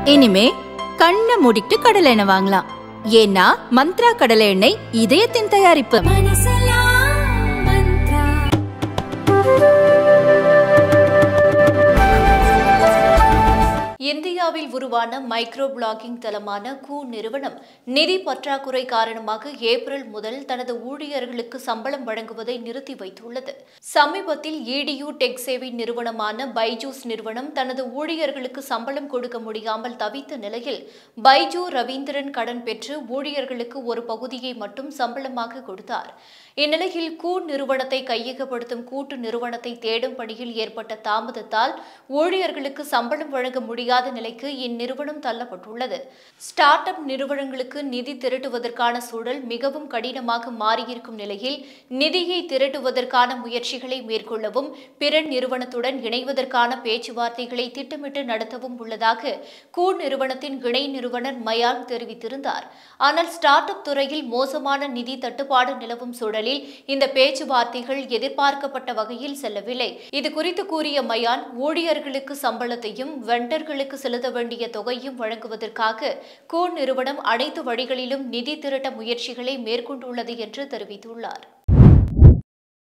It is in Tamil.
இனிமே கண்ணை மூடிட்டு கடலை எண்ணெய் வாங்கலாம் ஏன்னா மந்த்ரா கடலை எண்ணெய் இதயத்தின் தயாரிப்பு இந்தியாவில் உருவான மைக்ரோ பிளாகிங் தளமான கூ நிறுவனம் நிதி பற்றாக்குறை காரணமாக ஏப்ரல் முதல் தனது ஊழியர்களுக்கு சம்பளம் வழங்குவதை நிறுத்தி வைத்துள்ளது சமீபத்தில் இடியூ டெக் சேவை நிறுவனமான பைஜூஸ் நிறுவனம் தனது ஊழியர்களுக்கு சம்பளம் கொடுக்க முடியாமல் தவித்த நிலையில் பைஜூ ரவீந்திரன் கடன் பெற்று ஊழியர்களுக்கு ஒரு பகுதியை மட்டும் சம்பளமாக கொடுத்தார் இந்நிலையில் கூ நிறுவனத்தை கையகப்படுத்தும் கூட்டு நிறுவனத்தை தேடும் பணியில் ஏற்பட்ட தாமதத்தால் ஊழியர்களுக்கு சம்பளம் வழங்க முடியாத நிலைக்கு இந்நிறுவனம் தள்ளப்பட்டுள்ளது ஸ்டார்ட் அப் நிறுவனங்களுக்கு நிதி திரட்டுவதற்கான சூழல் மிகவும் கடினமாக மாறியிருக்கும் நிலையில் நிதியை திரட்டுவதற்கான முயற்சிகளை மேற்கொள்ளவும் பிற நிறுவனத்துடன் இணைவதற்கான பேச்சுவார்த்தைகளை திட்டமிட்டு நடத்தவும் உள்ளதாக கூ நிறுவனத்தின் இணை நிறுவனர் மயான் தெரிவித்திருந்தார் ஆனால் ஸ்டார்ட் அப் துறையில் மோசமான நிதி தட்டுப்பாடு நிலவும் சூழலில் இந்த பேச்சுவார்த்தைகள் எதிர்பார்க்கப்பட்ட வகையில் செல்லவில்லை இது குறித்து கூறிய மயான் ஊழியர்களுக்கு சம்பளத்தையும் வெண்டர்களுக்கு செலுத்த வேண்டிய தொகையும் வழங்குவதற்காக கூ நிறுவனம் அனைத்து வழிகளிலும் நிதி திரட்ட முயற்சிகளை மேற்கொண்டுள்ளது என்று தெரிவித்துள்ளார்